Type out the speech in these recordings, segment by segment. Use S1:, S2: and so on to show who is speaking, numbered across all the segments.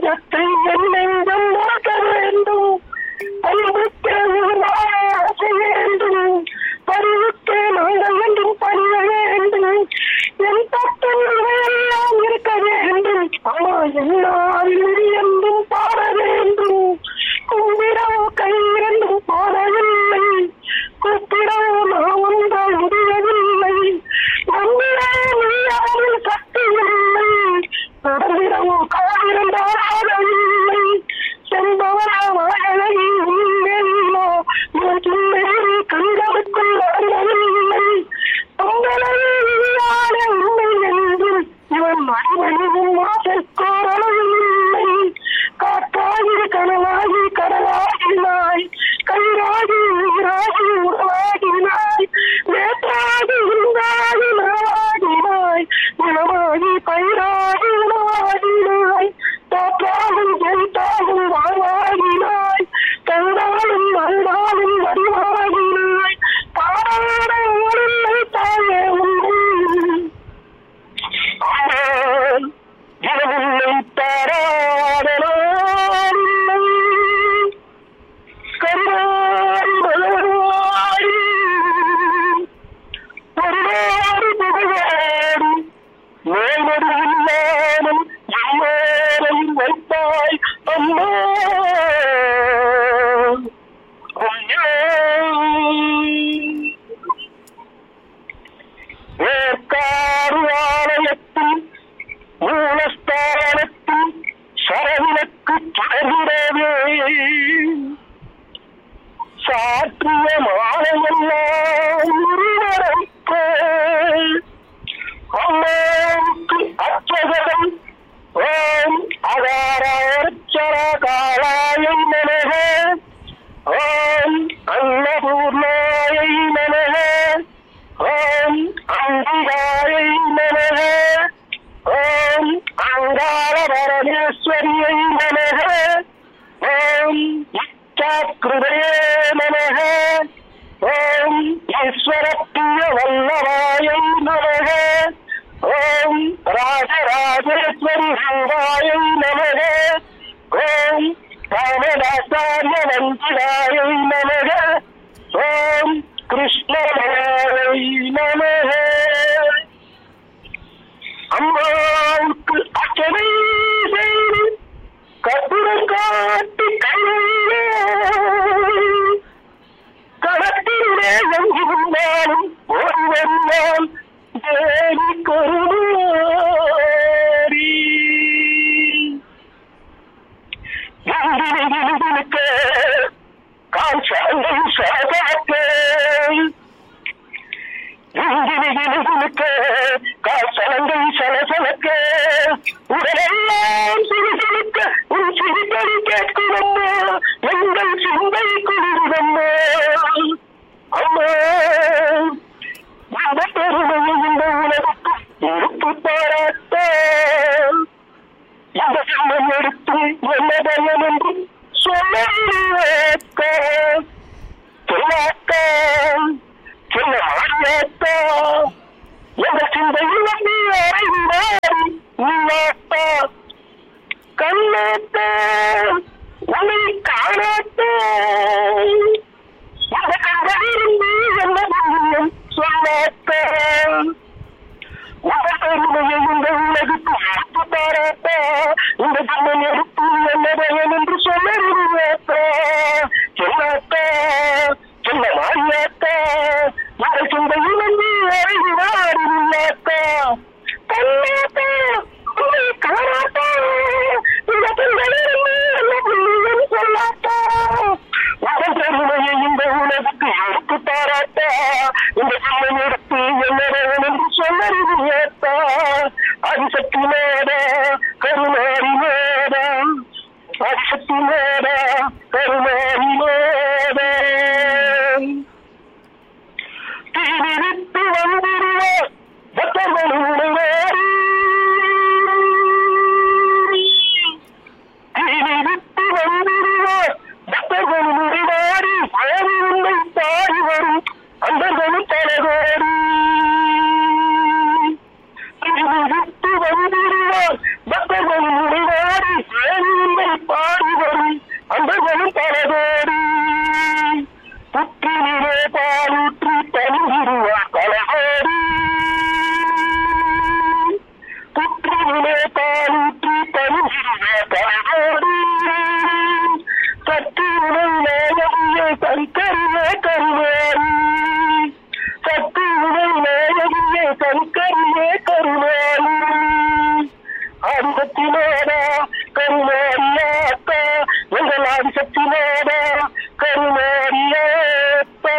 S1: நெஞ்சத்தை என் நெஞ்சம் மறக்க வேண்டும் பண்புக்கு ஆசை வேண்டும் பருவுக்கு நாங்கள் என்றும் பணிய வேண்டும் என் தப்பில் இவையெல்லாம் இருக்க வேண்டும் ஆமா என்னால் என்றும் பாட வேண்டும் கும்பிடம் கை இரண்டும் பாடவில்லை கூப்பிடம் நான் ஒன்றால் முடியவில்லை நம்பிடா நீயாவில் சக்தி இல்லை நடந்திடம் காவிரண்டால் ஆகவில்லை செம்பவன வாழகி உண்மையிலோ இவன் துண்மையில் கண்களுக்குள் அருகவில்லை உங்களை உண்மை என்றும் இவன் மனிதனும் ஆசைக்கோரளவில்லை காற்றாகி கனவாகி கடலாகினாய் கயிறாகி உயிராகி உறவாகினாய் நேற்றாகி இருந்தாகி நாளாகினாய் நிலமாகி பயிராகி உணவாகினாய் தோற்றாலும் ஜெயித்தாலும் வாழ்வாகினாய் கண்டாலும் மறுநாளும் வடிவாகினாய் பாடாட ஓடில்லை தாயே உண்டு ஆனால் இரவில்லை தாராட நாளில்லை கருணாய் மலர்வாய் ஒருவாறு புகழாடி மேல்மடி இல்லாமல் எல்லோரையும் வைத்தாய் அம்மா வேற்காடு ஆலயத்தில் மூலஸ்தானத்தில் சரவிலக்கு தொடர்கிறதே சாற்றிய மாலையெல்லாம் உருவரைக்க அம்மாவுக்கு அச்சகரம் ஓம் அகாராச்சர காலாயை மனக ஓம் அன்னபூர்ணாயை மனக ஓம் அம்பிகாயை மனக ஓம் அங்காள பரமேஸ்வரியை மனக ஓம் இச்சாக்கிருதயே நமக ஓம் ஈஸ்வரப்பிய வல்லவாயை நமக ஓம் ராஜராஜேஸ்வரி ரூபாயை நமக ஓம் ராமதாசாரிய வந்திராயை நமக ஓம் கிருஷ்ணனாயை நமக அம்மாவுக்கு அச்சனை செய்து கற்பூரம் காட்டி கையிலே கடத்திலே எங்கிருந்தாலும் ஒருவன் நான் தேடி கருமாறி இங்கிருக்க கால் சாலை சாதாக்கே இங்கிருக்க கால் சலங்கை சலசலக்க உடலெல்லாம் சிறுசிறுக்க உன் சிறுகடி கேட்குதம்மா எங்கள் சிந்தை குளிர்தம்மா அம்மா இந்த பெருமையை இந்த உலகத்து இருப்பு பாராட்ட இந்த ஜென்மம் எடுத்து என்ன பயன் என்று சொல்ல சொல்லாக்கா சொல்ல மாறியாக்கா எந்த சிந்தையில் நீ அறைந்தாரி நீயாத்தா கண்ணாத்தா உன்னை காணாத்தா இந்த கண்களில் நீ என்ன புண்ணியம் சொல்லாத்தா உங்கள் பெருமையை இந்த உலகுக்கு எடுத்து பாராட்டா இந்த ஜன்மம் எடுத்து என்ன பயன் என்று சொல்லுவாத்தா சொல்லாத்தா சொல்ல மாறியாத்தா இந்த சிந்தையில் வந்து அறிவாரில்லாத்தா கண்ணாத்தா உன்னை காணாத்தா இந்த பெண்களில் என்ன புண்ணியம் சொல்லாத்தா உங்கள் பெருமையை இந்த உலகுக்கு எடுத்து பாராட்டா இந்த ஜன்மம் எடுத்து என்ன பயன் என்று சொல்லறிவியாத்தா அதிசக்தி சக்தி மேடா கருமாரியாத்தா எங்கள் ஆதி சக்தி மேடா கருமாரியாத்தா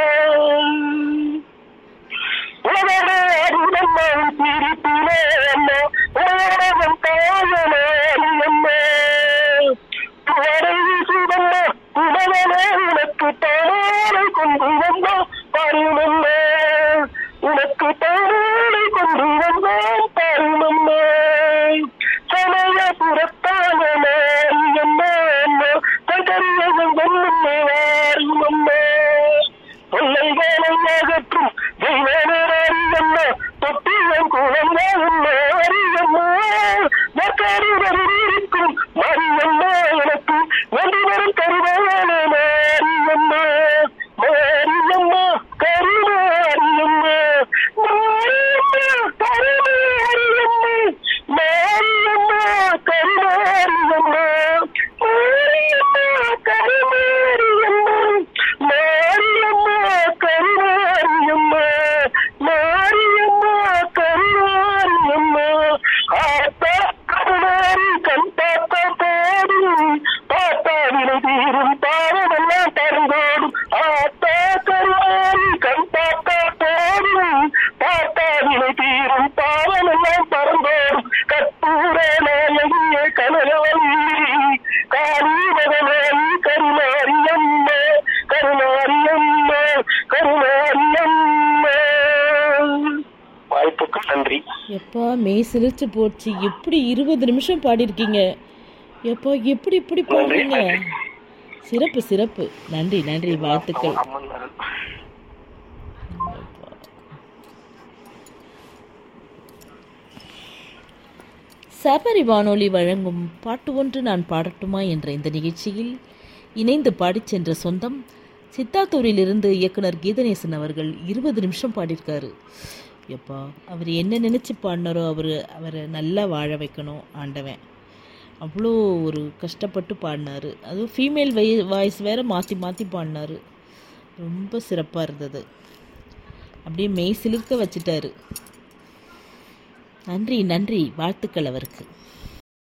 S1: உலகமே அருளம்மாவும் பிரிப்பிலே அம்மா உலகம் தாயமே அம்மா துவரை வீசுதம்மா உலகமே உனக்கு தானே கொண்டு வந்தா பாருமம்மா உனக்கு தானே கொண்டு வந்தான் பாருமம்மா சமய புறத்தான மாரியம்மா அம்மா தகரியவன் வெண்ணுமே வாரியம்மா தொல்லைகளை அகற்றும் தெய்வனராரியம்மா தொட்டியம் குழந்தையும் மாரியம்மா மக்காரிவரும் மாரியம்மா எனக்கு வந்து வரும் கருவான மாரியம்மா மாரியம்மா கருமாரியம்மா மாரியம்மா கருமாரியம்மா மாரியம்மா கருமாரியம்மா மாரியம்மா கருமாரியம்மா மாரியம்மா கருமாரியம்மா மாரியம்மா கருமாரியம்மா ஆத்தா கருமாரி கண் பாத்தா பாடு பாத்தா வினை தீரும் பாவமெல்லாம் தருந்தோடும் ஆத்தா கருமாரி கண் பாத்தா பாடு பாத்தா வினை தீரும் பாவமெல்லாம் பறந்தோடும் கற்பூர நாயகிய கனகவல்லி காளீமகனாயி கருமாரியம்மா கருமாரியம்மா கருமாரியம்மா வாய்ப்புக்கு நன்றி
S2: எப்பா மெய் சிலிர்த்து போச்சு எப்படி இருபது நிமிஷம் பாடியிருக்கீங்க எப்பா எப்படி இப்படி பாடுறீங்க சிறப்பு சிறப்பு நன்றி நன்றி வாழ்த்துக்கள்
S1: அம்மன் அருள்.
S2: சபரி வானொலி வழங்கும் பாட்டு ஒன்று நான் பாடட்டுமா என்ற இந்த நிகழ்ச்சியில் இணைந்து பாடிச் சென்ற சொந்தம் சித்தாத்தூரிலிருந்து இயக்குனர் கீதநேசன் அவர்கள் இருபது நிமிஷம் பாடியிருக்காரு எப்பா அவர் என்ன நினச்சி பாடினாரோ அவர் அவரை நல்லா வாழ வைக்கணும் ஆண்டவன் அவ்வளோ ஒரு கஷ்டப்பட்டு பாடினாரு அதுவும் ஃபீமேல் வை வாய்ஸ் வேற மாற்றி மாற்றி பாடினாரு ரொம்ப சிறப்பாக இருந்தது அப்படியே மெய் சிலிர்க்க வச்சிட்டாரு நன்றி நன்றி வாழ்த்துக்கள் அவருக்கு